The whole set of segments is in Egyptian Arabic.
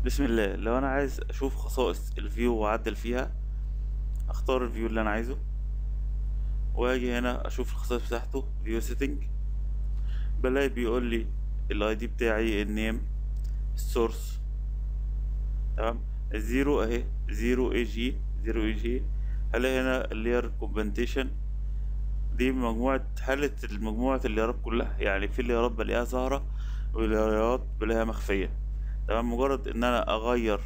بسم الله لو انا عايز اشوف خصائص الفيو واعدل فيها اختار الفيو اللي انا عايزه واجي هنا اشوف الخصائص بتاعته فيو سيتنج بلاقي بيقول لي الاي دي بتاعي النيم السورس تمام الزيرو اهي زيرو اي جي زيرو اي جي هلاقي هنا اللير كومبنتيشن دي مجموعة حالة المجموعة الليارات كلها يعني في ليارات بلاقيها ظاهرة وليارات بلاقيها مخفية تمام مجرد ان انا اغير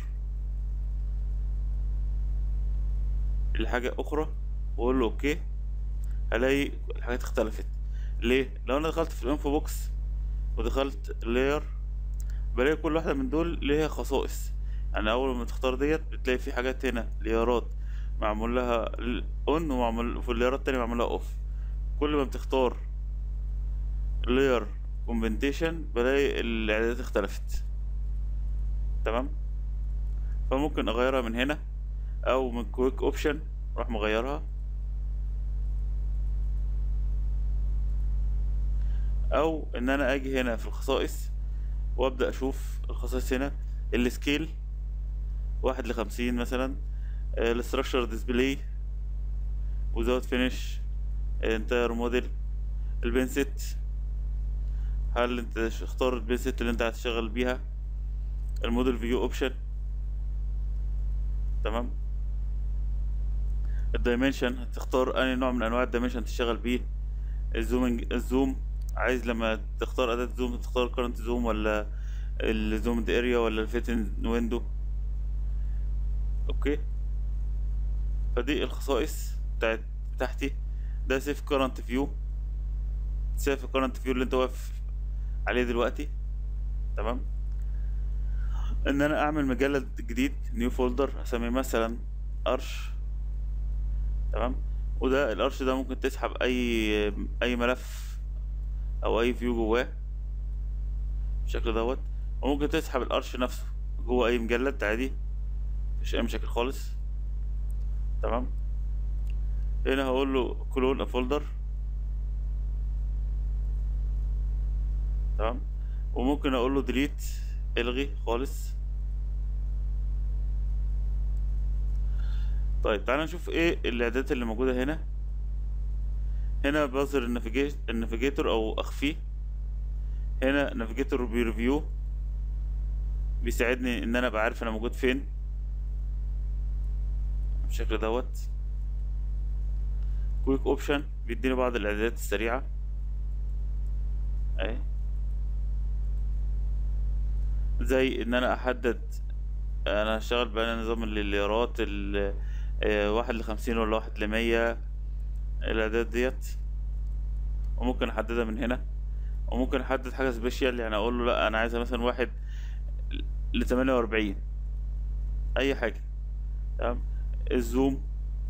لحاجة اخرى واقول له اوكي هلاقي الحاجات اختلفت ليه لو انا دخلت في الانفو بوكس ودخلت لاير بلاقي كل واحدة من دول ليها خصائص يعني اول ما تختار ديت بتلاقي في حاجات هنا ليارات معمول لها اون ومعمول في الليارات التانية معمول لها اوف كل ما بتختار لاير كومبنتيشن بلاقي الاعدادات اختلفت تمام فممكن اغيرها من هنا او من كويك اوبشن اروح مغيرها او ان انا اجي هنا في الخصائص وابدا اشوف الخصائص هنا السكيل واحد لخمسين مثلا الاستراكشر ديسبلاي وزود فينيش انتاير موديل البنست هل انت اختار البنست اللي انت هتشتغل بيها الموديل فيو اوبشن تمام الدايمنشن هتختار انهي نوع من انواع الدايمنشن تشتغل بيه الزومنج الزوم عايز لما تختار اداة زوم تختار كارنت زوم ولا الزوم اريا ولا الفيتن ويندو اوكي فدي الخصائص بتاعت بتاعتي ده سيف كارنت فيو سيف كارنت فيو اللي انت واقف عليه دلوقتي تمام ان انا اعمل مجلد جديد نيو فولدر اسميه مثلا ارش تمام وده الارش ده ممكن تسحب اي اي ملف او اي فيو جواه بالشكل دوت وممكن تسحب الارش نفسه جوه اي مجلد عادي مفيش اي مشاكل خالص تمام هنا هقول له كلون فولدر تمام وممكن اقول له ديليت الغي خالص طيب تعالى نشوف ايه الاعدادات اللي موجوده هنا هنا بظهر النافيجيتور او اخفيه هنا نافيجيتور بيرفيو بيساعدني ان انا ابقى عارف انا موجود فين بالشكل دوت كويك اوبشن بيديني بعض الاعدادات السريعه اهي زي ان انا احدد انا هشتغل بقى نظام الليارات ال واحد لخمسين ولا واحد لمية الاعداد ديت وممكن احددها من هنا وممكن احدد حاجة سبيشال يعني اقول له لا انا عايزها مثلا واحد لتمانية واربعين اي حاجة تمام الزوم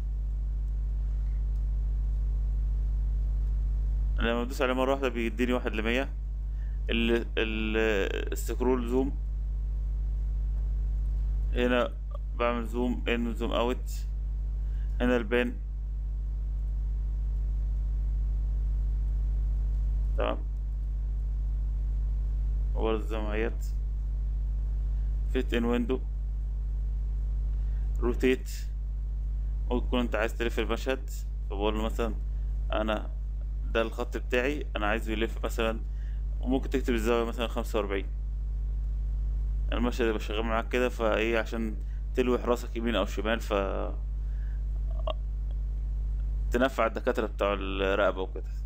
لما بدوس عليه مرة واحدة بيديني واحد لمية ال السكرول زوم هنا بعمل زوم ان وزوم اوت هنا البان تمام وبرضه زي ما هيت فيت ان ويندو روتيت ممكن تكون انت عايز تلف المشهد فبقول له مثلا انا ده الخط بتاعي انا عايزه يلف مثلا وممكن تكتب الزاوية مثلا خمسة وأربعين المشهد يبقى شغال معاك كده فايه عشان تلوح راسك يمين او شمال ف تنفع الدكاترة بتوع الرقبة وكده